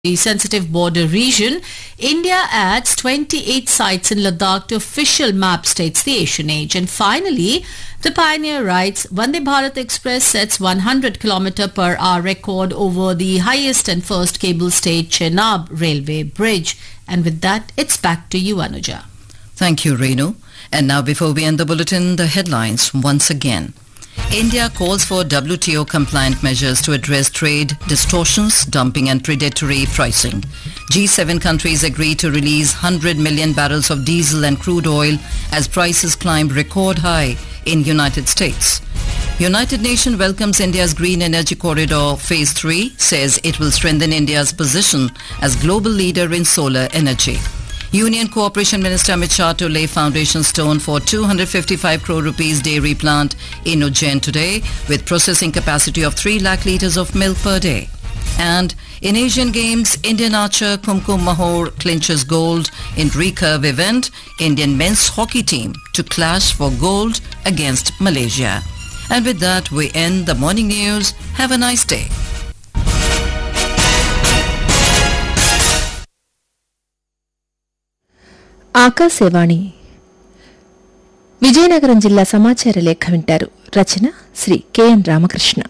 the sensitive border region, India adds 28 sites in Ladakh to official map, states the Asian Age. And finally, the Pioneer writes, Vande Bharat Express sets 100 km per hour record over the highest and first cable-stayed Chenab railway bridge. And with that, it's back to you, Anuja. Thank you, Renu. And now before we end the bulletin, the headlines once again. India calls for WTO compliant measures to address trade distortions, dumping and predatory pricing. G7 countries agree to release 100 million barrels of diesel and crude oil as prices climb record high in United States. United Nations welcomes India's Green Energy Corridor Phase 3, says it will strengthen India's position as global leader in solar energy. Union Cooperation Minister Amit Shah to lay foundation stone for 255 crore rupees dairy plant in Ujjain today with processing capacity of 3 lakh litres of milk per day. And in Asian Games, Indian archer Kumkum Mahor clinches gold in recurve event. Indian men's hockey team to clash for gold against Malaysia. And with that, we end the morning news. Have a nice day. Akashvani Vizianagaram జిల్లా సమాచార లేఖ వింటారు రచన Shri K N Ramakrishna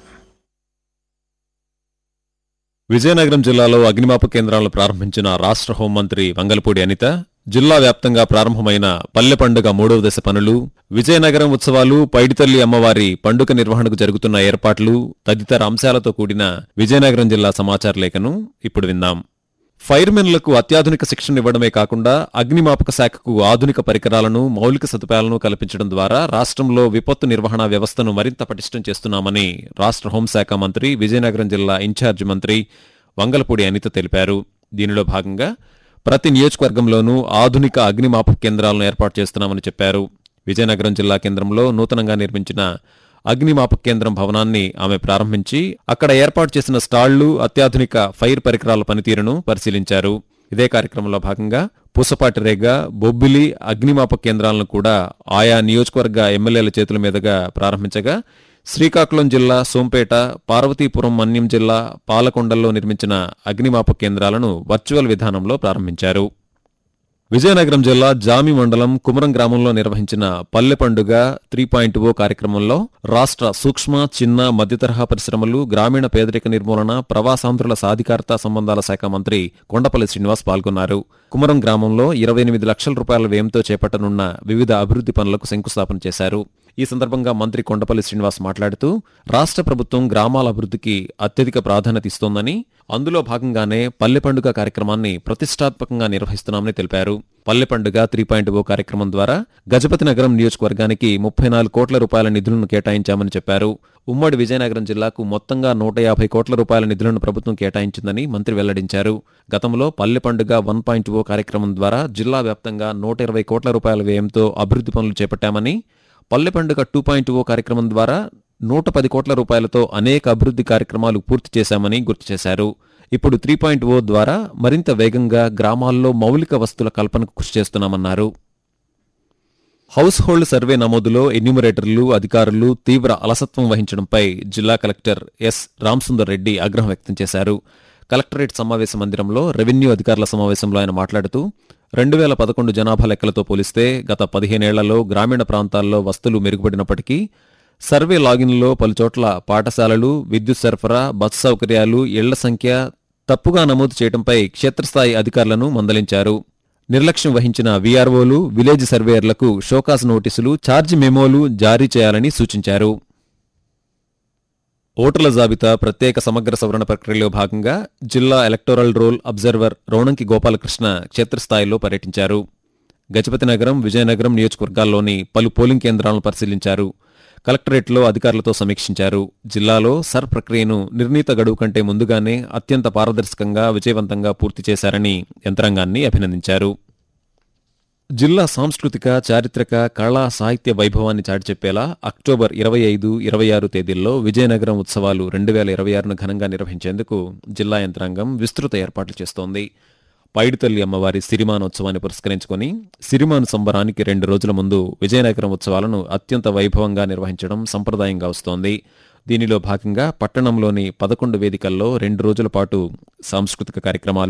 Vizianagaram జిల్లాలో అగ్నిమాపక కేంద్రాలను ప్రారంభించిన రాష్ట్ర హోంమంత్రి వంగలపూడి అనిత జిల్లా వ్యాప్తంగా ప్రారంభమైన పల్లె పండుగ మూడవ దశ పనులు విజయనగరం ఉత్సవాలు పైడితల్లి అమ్మవారి పండుగ నిర్వహణకు జరుగుతున్న ఏర్పాట్లు తదితర అంశాలతో కూడిన విజయనగరం జిల్లా సమాచార లేఖను ఇప్పుడు విందాం ఫైర్మెన్లకు అత్యాధునిక శిక్షణ ఇవ్వడమే కాకుండా అగ్నిమాపక శాఖకు ఆధునిక పరికరాలను మౌలిక సదుపాయాలను కల్పించడం ద్వారా రాష్ట్రంలో విపత్తు నిర్వహణ వ్యవస్థను మరింత పటిష్టం చేస్తున్నామని రాష్ట్ర హోంశాఖ మంత్రి విజయనగరం జిల్లా ఇన్ఛార్జి మంత్రి వంగలపూడి అనిత తెలిపారు దీనిలో భాగంగా ప్రతి నియోజకవర్గంలోనూ ఆధునిక అగ్నిమాపక కేంద్రాలను ఏర్పాటు చేస్తున్నామని చెప్పారు విజయనగరం జిల్లా కేంద్రంలో నూతనంగా నిర్మించిన అగ్నిమాపక కేంద్రం భవనాన్ని ఆమె ప్రారంభించి అక్కడ ఏర్పాటు చేసిన స్టాళ్లు అత్యాధునిక ఫైర్ పరికరాల పనితీరును పరిశీలించారు ఇదే కార్యక్రమంలో భాగంగా పూసపాటి రేగ బొబ్బిలి అగ్నిమాపక కేంద్రాలను కూడా ఆయా నియోజకవర్గ ఎమ్మెల్యేల చేతుల మీదుగా ప్రారంభించగా శ్రీకాకుళం జిల్లా సోంపేట పార్వతీపురం మన్యం జిల్లా పాలకొండల్లో నిర్మించిన అగ్నిమాపక కేంద్రాలను వర్చువల్ విధానంలో ప్రారంభించారు విజయనగరం జిల్లా జామి మండలం కుమరం గ్రామంలో నిర్వహించిన పల్లె పండుగ త్రీ పాయింట్ ఓ కార్యక్రమంలో రాష్ట్ర సూక్ష్మ చిన్న మధ్యతరహా పరిశ్రమలు గ్రామీణ పేదరిక నిర్మూలన ప్రవాసాంధ్రుల సాధికారత సంబంధాల శాఖ మంత్రి కొండపల్లి శ్రీనివాస్ పాల్గొన్నారు కుమరం గ్రామంలో ఇరవై ఎనిమిది లక్షల రూపాయల వ్యయంతో చేపట్టనున్న వివిధ అభివృద్ధి పనులకు శంకుస్థాపన చేశారు ఈ సందర్భంగా మంత్రి కొండపల్లి శ్రీనివాస్ మాట్లాడుతూ రాష్ట్ర ప్రభుత్వం గ్రామాల అభివృద్ధికి అత్యధిక ప్రాధాన్యత ఇస్తోందని అందులో భాగంగానే పల్లె పండుగ కార్యక్రమాన్ని ప్రతిష్టాత్మకంగా నిర్వహిస్తున్నామని తెలిపారు పల్లె పండుగ త్రీ పాయింట్ ఓ కార్యక్రమం ద్వారా గజపతి నగరం నియోజకవర్గానికి ముప్పై నాలుగు కోట్ల రూపాయల నిధులను కేటాయించామని చెప్పారు ఉమ్మడి విజయనగరం జిల్లాకు మొత్తంగా నూట యాభై కోట్ల రూపాయల నిధులను ప్రభుత్వం కేటాయించిందని మంత్రి వెల్లడించారు గతంలో పల్లె పండుగ వన్ పాయింట్ ఓ కార్యక్రమం ద్వారా జిల్లా వ్యాప్తంగా నూట ఇరవై కోట్ల రూపాయల వ్యయంతో అభివృద్ధి పనులు చేపట్టామని పల్లె పండుగ టూ పాయింట్ ఓ కార్యక్రమం ద్వారా నూట పది కోట్ల రూపాయలతో అనేక అభివృద్ధి కార్యక్రమాలు పూర్తి చేశామని గుర్తు చేశారు ఇప్పుడు త్రీ పాయింట్ ఓ ద్వారా మరింత వేగంగా గ్రామాల్లో మౌలిక వస్తుల కల్పనకు కృషి చేస్తున్నామన్నారు హౌస్ హోల్డ్ సర్వే నమోదులో ఎన్యూమరేటర్లు అధికారులు తీవ్ర అలసత్వం వహించడంపై జిల్లా కలెక్టర్ ఎస్ రామసుందర్ రెడ్డి ఆగ్రహం వ్యక్తం చేశారు కలెక్టరేట్ సమావేశ మందిరంలో రెవెన్యూ అధికారుల సమావేశంలో ఆయన మాట్లాడుతూ రెండు వేల పదకొండు జనాభా లెక్కలతో పోలిస్తే గత పదిహేనేళ్లలో గ్రామీణ ప్రాంతాల్లో వస్తువులు మెరుగుపడినప్పటికీ సర్వే లాగిన్లో పలుచోట్ల పాఠశాలలు విద్యుత్ సరఫరా బస్సు సౌకర్యాలు ఇళ్ల సంఖ్య తప్పుగా నమోదు చేయడంపై క్షేత్రస్థాయి అధికారులను మందలించారు నిర్లక్ష్యం వహించిన వీఆర్ఓలు విలేజ్ సర్వేయర్లకు షోకాస్ నోటీసులు ఛార్జ్ మెమోలు జారీ చేయాలని సూచించారు ఓటర్ల జాబితా ప్రత్యేక సమగ్ర సవరణ ప్రక్రియలో భాగంగా జిల్లా electoral roll observer Ronanki Gopalakrishna క్షేత్రస్థాయిలో పర్యటించారు గజపతి నగరం విజయనగరం నియోజకవర్గాల్లోని పలు పోలింగ్ కేంద్రాలను పరిశీలించారు కలెక్టరేట్లో అధికారులతో సమీక్షించారు జిల్లాలో సర్ ప్రక్రియను నిర్ణీత గడువు కంటే ముందుగానే అత్యంత పారదర్శకంగా విజయవంతంగా పూర్తి చేశారని యంత్రాంగాన్ని అభినందించారు జిల్లా సాంస్కృతిక చారిత్రక కళా సాహిత్య వైభవాన్ని చాటిచెప్పేలా అక్టోబర్ ఇరవై ఐదు ఇరవై ఆరు తేదీల్లో విజయనగరం ఉత్సవాలు రెండు వేల ఇరవై ఆరును ఘనంగా నిర్వహించేందుకు జిల్లా యంత్రాంగం విస్తృత ఏర్పాట్లు చేస్తోంది పైడితల్లి అమ్మవారి సిరిమానోత్సవాన్ని పురస్కరించుకొని సిరిమాను సంబరానికి రెండు రోజుల ముందు విజయనగరం ఉత్సవాలను అత్యంత వైభవంగా నిర్వహించడం సంప్రదాయంగా వస్తోంది దీనిలో భాగంగా పట్టణంలోని పదకొండు వేదికల్లో రెండు రోజుల పాటు సాంస్కృతిక కార్యక్రమాలు